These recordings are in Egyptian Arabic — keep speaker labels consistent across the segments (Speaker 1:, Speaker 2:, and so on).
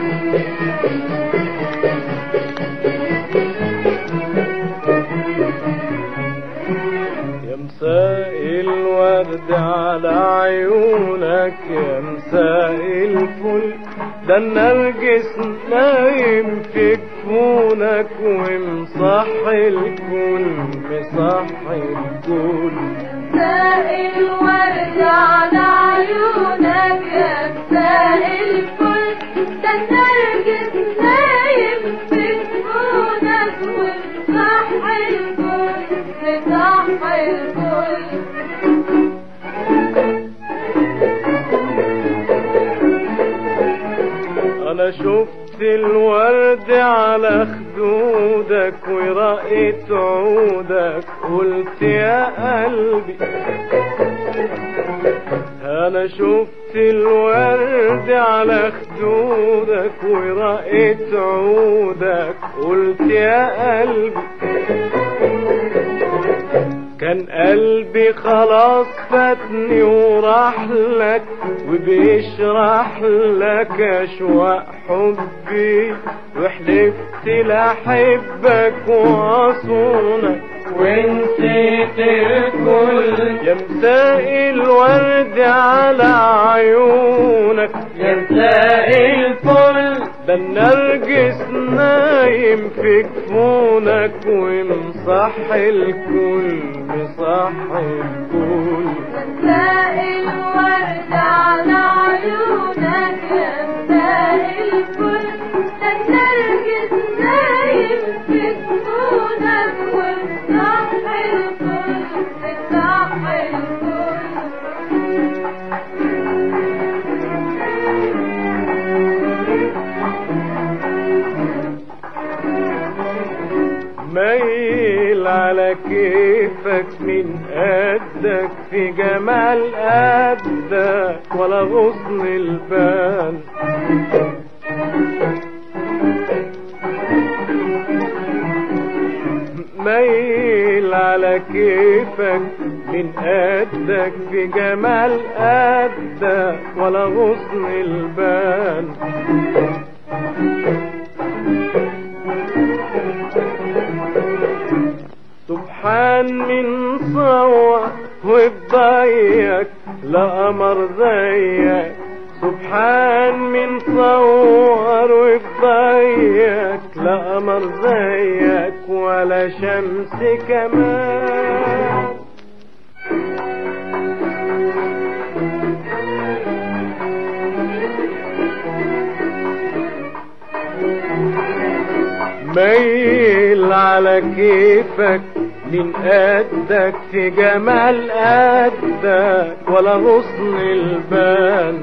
Speaker 1: يا مساء الورد على عيونك يا مساء الفل ده النرجس نايم في جفونك ومصحي الكل مصحي الكل
Speaker 2: مساء الورد على عيونك يا مساء الفل ده النرجس نايم في جفونك ومصحي الكل مصحي الكل
Speaker 1: انا شفت الورد على خدودك ورقت عودك قلت يا قلبي انا شفت الورد على خدودك ورقت عودك قلت يا قلبي كان قلبي خلاص فاتني وراح لك وبيشرح لك اشواق حبي وحلفت لاحبك واصونك ونسيت الكل يا مساء الورد على عيونك يا مساء الفل ده النرجس نايم في جفونك ومصحي الكل مصحي الكل
Speaker 2: مساء الورد على عيونك يا مساء الفل ده النرجس نايم في جفونك ومصحي الكل مصحي الكل
Speaker 1: ميل على كيفك من قدك في جمال قدك ولا غصن البال ميل على كيفك من قدك في جمال قدك ولا غصن البال سبحان من صور وبضيق لا قمر زيك سبحان من صور وبضيق لا قمر زيك ولا شمس كمان ميل على كيفك من قدك في جمال قدك ولا غصن البال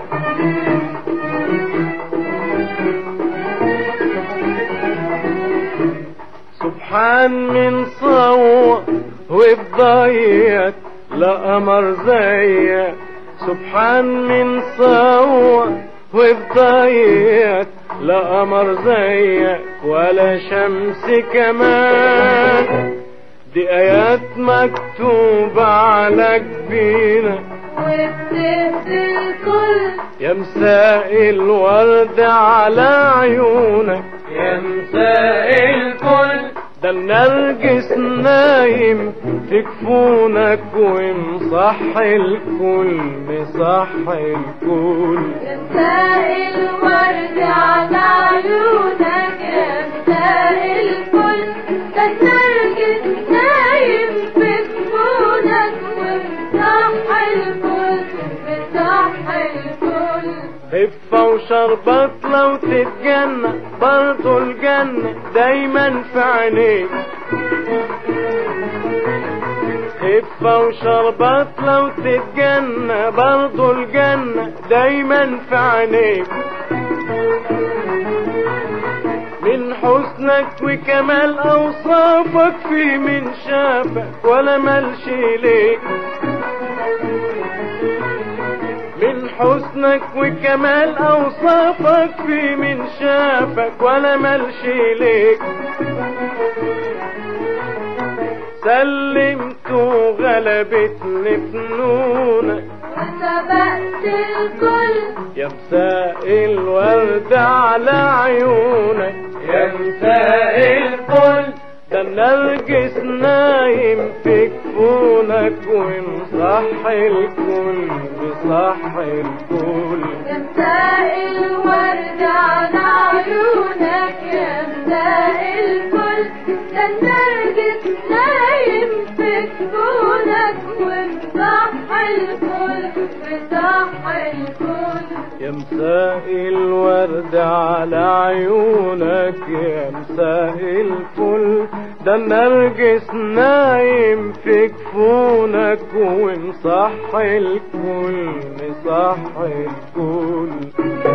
Speaker 1: سبحان من صور وبضيق لا قمر زيك سبحان من صور وبضيق لا قمر زيك ولا شمس كمان دي آيات مكتوبة على جبينك
Speaker 2: وبتهدي الكل
Speaker 1: يا مساء الورد على عيونك يا مساء الكل ده النرجس نايم في جفونك ومصحي الكل مصحي الكل
Speaker 2: مساء الورد على عيونك يا مساء الفل ده النرجس نايم في جفونك ومصحي الكل مصحي الكل
Speaker 1: خفة وشربات لو تتجنى برضو الجنة دايما في عينيك خفة وشربات لو تتجنى برضو الجنة دايما في عينيك من حسنك وكمال أوصافك في من شافك ولا ملش ليك من حسنك وكمال أوصافك في من شافك ولا ملش ليك سلمت وغلبتني فنونك
Speaker 2: وسلمت سبقت الكل
Speaker 1: يا مساء الورد على عيونك يا مساء الفل ده النرجس نايم في كفونك ومصحي الكل مصحي الكل
Speaker 2: يا مساء الورد على عيونك يا مساء الكل ده النرجس نايم في كفونك ومصحي الكل مصحي الكل
Speaker 1: يا مساء الورد على عيونك يا مساء الفل ده النرجس نايم في كفونك ومصحي الكل مصحي الكل